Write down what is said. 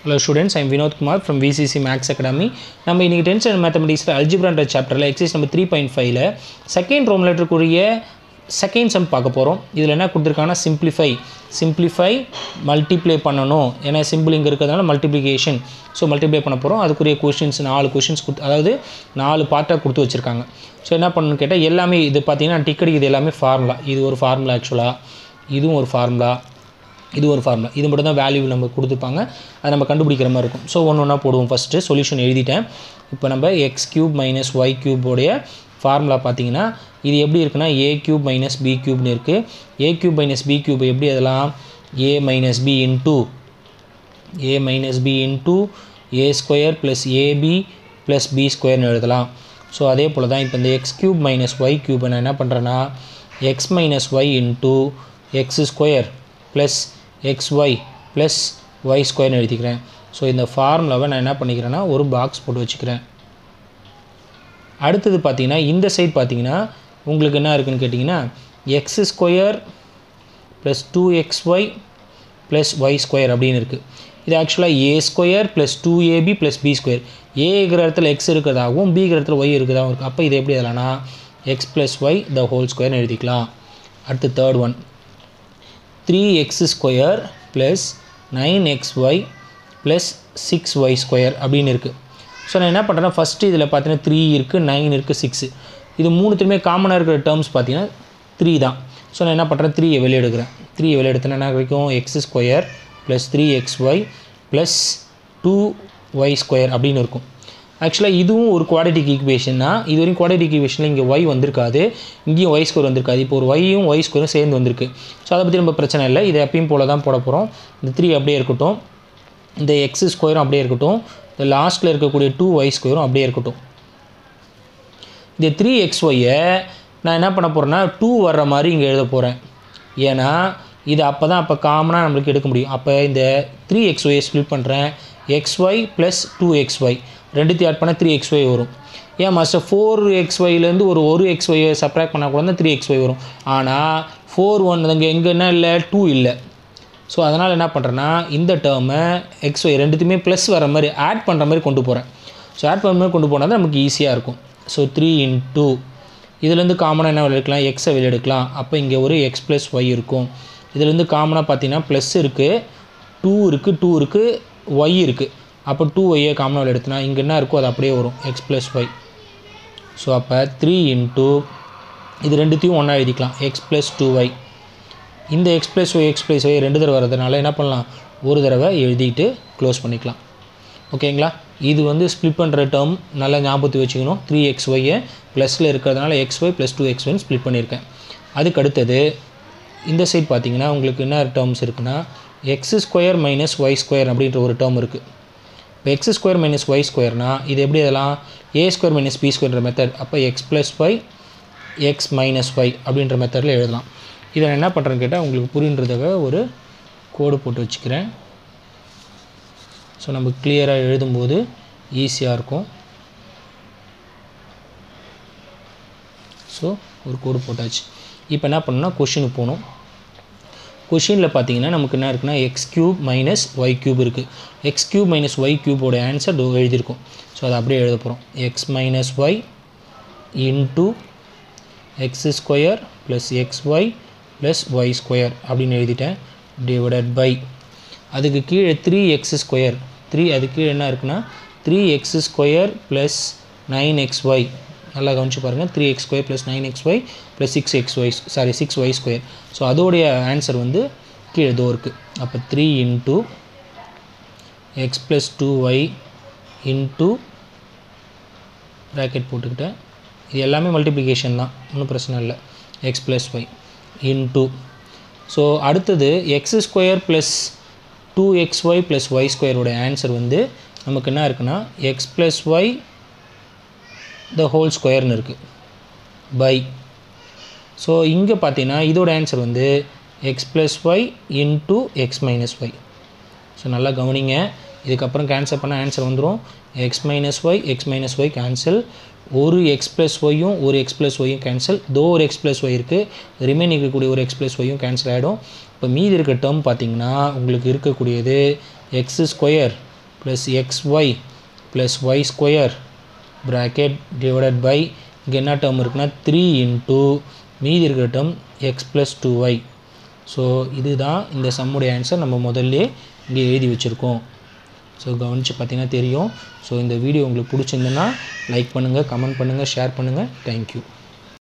hello students I'm Vinod Kumar from VCC maths academy நம்ம இன்றைக்கி tenth and மேத்தமெட்டிக்ஸில் அல்ஜிப்ரான்ற சாப்டரில் எக்ஸைஸ் நம்பர் த்ரீ பாயிண்ட் ஃபைவ்ல செகண்ட் ரோமில் இருக்கக்கூடிய செகண்ட் சம் பார்க்க போகிறோம் இதில் என்ன கொடுத்துருக்காங்கன்னா சிம்பிளிஃபை சிம்பிளிஃபை மல்டிப்ளை பண்ணணும் ஏன்னா சிம்பிள் இங்கே இருக்கிறதுனால மல்டிப்ளிகேஷன் ஸோ மல்டிப்ளை பண்ண போகிறோம் அதுக்குரிய கொஷின்ஸ் நாலு கொஷின்ஸ் கொடுத்து அதாவது நாலு பார்ட்டாக கொடுத்து வச்சுருக்காங்க ஸோ என்ன பண்ணணும்னு கேட்டால் எல்லாமே இது பார்த்தீங்கன்னா டிக்கெட் இது எல்லாமே ஃபார்முலா இது ஒரு ஃபார்முலா ஆக்சுவலாக இதுவும் ஒரு ஃபார்முலா இது ஒரு ஃபார்முலா இது மட்டும் தான் வேல்யூ நம்ம கொடுத்துருப்பாங்க அதை நம்ம கண்டுபிடிக்கிற மாதிரி இருக்கும் ஸோ ஒன்று ஒன்றா போடுவோம் ஃபஸ்ட்டு சொல்யூஷன் எழுதிட்டேன் இப்போ நம்ம எக்ஸ் கியூப் மைனஸ் ஒய் கியூபோடைய ஃபார்முலா பார்த்தீங்கன்னா இது எப்படி இருக்குன்னா ஏ கியூப் மைனஸ் பி கியூப்னு இருக்குது a cube minus b cube எப்படி அதெல்லாம் a minus b into a minus b into a square plus ab plus b ஸ்கொயர்னு எழுதலாம் ஸோ அதே போல் தான் இப்போ இந்த x cube minus y cube நான் என்ன பண்ணுறேன்னா x minus y into x square plus x y plus y ஸ்கொயர்னு எழுதிக்கிறேன் ஸோ இந்த ஃபார்முலாவை நான் என்ன பண்ணிக்கிறேன்னா ஒரு பாக்ஸ் போட்டு வச்சுக்கிறேன் அடுத்தது பார்த்தீங்கன்னா இந்த சைட் பார்த்தீங்கன்னா உங்களுக்கு என்ன இருக்குன்னு கேட்டிங்கன்னா x square plus two x y plus y square அப்படின்னு இருக்குது இது ஆக்சுவலாக a square plus two ab plus b square a இருக்கிற இடத்துல எக்ஸ் இருக்கிறதாகவும் பி இருக்கிற இடத்துல ஒய் இருக்கிறதாகவும் இருக்குது அப்போ இது எப்படி எழுதலாம்னா x plus y the whole ஸ்கொயர்னு எழுதிக்கலாம் அடுத்து third one three x square plus nine x y plus six y square அப்படின்னு இருக்குது ஸோ நான் என்ன பண்ணுறேன்னா ஃபஸ்ட்டு இதில் பார்த்தீங்கன்னா த்ரீ இருக்குது நைன் இருக்குது சிக்ஸு இது மூணுத்துலையுமே காமனாக இருக்கிற டேர்ம்ஸ் பார்த்தீங்கன்னா த்ரீ தான் ஸோ நான் என்ன பண்ணுறேன் த்ரீயை வெளியே எடுக்கிறேன் த்ரீயை வெளியே எடுத்தேன்னா என்ன கிடைக்கும் x square plus three x y plus two y square அப்படின்னு இருக்கும் ஆக்சுவலாக இதுவும் ஒரு குவாடிட்டிக் ஈக்குவேஷன் தான் இது வரைக்கும் குவாடிட்டிக் ஈக்குவேஷனில் இங்கே ஒய் வந்திருக்காது இங்கேயும் ஒய் ஸ்கொயர் வந்திருக்காது இப்போ ஒரு ஒய்யும் ஒய் ஸ்கொயரும் சேர்ந்து வந்திருக்கு ஸோ அதை பற்றி நம்ம பிரச்சனை இல்லை இது எப்பயும் போல தான் போட போகிறோம் இந்த த்ரீ அப்படியே இருக்கட்டும் இந்த எக்ஸ் ஸ்கொயரும் அப்படியே இருக்கட்டும் இந்த லாஸ்ட்டில் இருக்கக்கூடிய டூ ஒய் ஸ்கொயரும் அப்படியே இருக்கட்டும் இந்த த்ரீ எக்ஸ் ஒய்யை நான் என்ன பண்ண போகிறேன்னா டூ வர்ற மாதிரி இங்கே எழுத போகிறேன் ஏன்னா இது அப்போ தான் அப்போ காமனாக நம்மளுக்கு எடுக்க முடியும் அப்போ இந்த த்ரீ எக்ஸ் ஒய்யை ஸ்ப்ளிட் பண்ணுறேன் x y plus two x y ரெண்டுத்தையும் ஆட் பண்ணால் த்ரீ எக்ஸ் ஒய் வரும் ஏன் மாஸ்டர் ஃபோர் எக்ஸ் ஒய்லேருந்து ஒரு ஒரு எக்ஸ் ஒய்யை சப்ராக்ட் பண்ணால் கூட தான் த்ரீ எக்ஸ் ஒய் வரும் ஆனால் ஃபோர் ஒன் அங்கே எங்கன்னா இல்லை டூ இல்லை ஸோ அதனால் என்ன பண்ணுறேன்னா இந்த டேர்மை எக்ஸ் ஒய் ரெண்டுத்தையுமே ப்ளஸ் வர மாதிரி ஆட் பண்ணுற மாதிரி கொண்டு போகிறேன் ஸோ ஆட் பண்ணுற மாதிரி கொண்டு போனால் தான் நமக்கு ஈஸியாக இருக்கும் ஸோ த்ரீ இன்டூ இதுலேருந்து காமனாக என்ன வெளியெடுக்கலாம் எக்ஸை வெளியெடுக்கலாம் அப்போ இங்கே ஒரு எக்ஸ் ப்ளஸ் ஒய் இருக்கும் இதுலேருந்து காமனாக பார்த்தீங்கன்னா ப்ளஸ் இருக்குது டூ இருக்குது டூ இருக்குது ஒய் இருக்குது அப்போ டூ ஒய்யை காமனாக எடுத்தனா இங்கே என்ன இருக்கோ அது அப்படியே வரும் எக்ஸ் ப்ளஸ் ஒய் ஸோ அப்போ த்ரீ இன்ட்டு இது ரெண்டுத்தையும் ஒன்றா எழுதிக்கலாம் எக்ஸ் ப்ளஸ் டூ ஒய் இந்த x plus y x plus y ரெண்டு தடவை வரதுனால என்ன பண்ணலாம் ஒரு தடவை எழுதிட்டு க்ளோஸ் பண்ணிக்கலாம் ஓகேங்களா இது வந்து ஸ்ப்ளிட் பண்ணுற டேர்ம் நல்லா ஞாபகத்து வச்சுக்கணும் த்ரீ எக்ஸ் ஒய்யை ப்ளஸில் இருக்கிறதுனால x y plus two x ஒய்னு ஸ்ப்ளிட் பண்ணியிருக்கேன் அதுக்கு அடுத்தது இந்த சைட் பார்த்தீங்கன்னா உங்களுக்கு என்ன டேர்ம்ஸ் இருக்குன்னா x square minus y square அப்படின்ற ஒரு டேர்ம் இருக்குது இப்போ எக்ஸ் ஸ்கொயர் மைனஸ் ஒய் ஸ்கொயர்னால் இது எப்படி அதெல்லாம் ஏ ஸ்கொயர் மைனஸ் பி ஸ்கொயர்ன்ற மெத்தட் அப்போ x plus y x minus y அப்படின்ற மெத்தடில் எழுதலாம் இதை நான் என்ன பண்ணுறேன்னு கேட்டால் உங்களுக்கு புரின்றதுக்காக ஒரு கோடு போட்டு வச்சுக்கிறேன் ஸோ நம்ம கிளியராக எழுதும்போது ஈஸியாக இருக்கும் ஸோ ஒரு கோடு போட்டாச்சு இப்போ என்ன பண்ணணும்னா கொஷினுக்கு போகணும் கொஷினில் பார்த்தீங்கன்னா நமக்கு என்ன இருக்குன்னா x cube minus y cube இருக்குது எக்ஸ் கியூப் மைனஸ் ஒய் கியூபோட ஆன்சர் எழுதியிருக்கும் ஸோ அதை அப்படியே எழுத போகிறோம் x minus y into x square plus x y plus y square அப்படின்னு எழுதிட்டேன் டிவைடட் பை அதுக்கு கீழே த்ரீ எக்ஸ் ஸ்கொயர் த்ரீ அது கீழே என்ன இருக்குன்னா three x square plus nine x y நல்லா கவனிச்சு பாருங்கள் three x square plus nine x y plus six x y sorry six y square so அதோடைய ஆன்சர் வந்து கீழே இதோ இருக்குது அப்போ three into x plus two y into bracket போட்டுக்கிட்டேன் இது எல்லாமே மல்டிப்ளிகேஷன் தான் ஒன்றும் பிரச்சனை இல்லை x plus y into so அடுத்தது x square plus two x y plus y ஸ்கொயரோட ஆன்சர் வந்து நமக்கு என்ன இருக்குன்னா x plus y the whole ஸ்கொயர்னு இருக்குது பை ஸோ இங்கே பார்த்தீங்கன்னா இதோட ஆன்சர் வந்து x plus y into x minus y so நல்லா கவனிங்க இதுக்கப்புறம் கேன்சல் பண்ண ஆன்சர் வந்துடும் x minus y x minus y cancel ஒரு எக்ஸ் ப்ளஸ் ஒய்யும் ஒரு எக்ஸ் ப்ளஸ் ஒய்யும் கேன்சல் தோ ஒரு எக்ஸ் ப்ளஸ் ஒய் இருக்குது ரிமைனிங் இருக்கக்கூடிய ஒரு எக்ஸ் ப்ளஸ் ஒய்யும் கேன்சல் ஆகிடும் இப்போ மீதி இருக்க டேர்ம் பார்த்தீங்கன்னா உங்களுக்கு இருக்கக்கூடியது x square plus x y plus y square bracket divided by இங்கே என்ன டேர்ம் இருக்குன்னா த்ரீ இன்ட்டு மீதி இருக்கிற term x plus two y so இதுதான் இந்த சம்முடைய ஆன்சர் நம்ம முதல்ல இங்கே எழுதி வச்சுருக்கோம் ஸோ கவனித்து பார்த்தீங்கன்னா தெரியும் ஸோ இந்த வீடியோ உங்களுக்கு பிடிச்சிருந்துன்னா லைக் பண்ணுங்கள் கமெண்ட் பண்ணுங்கள் ஷேர் பண்ணுங்கள் தேங்க்யூ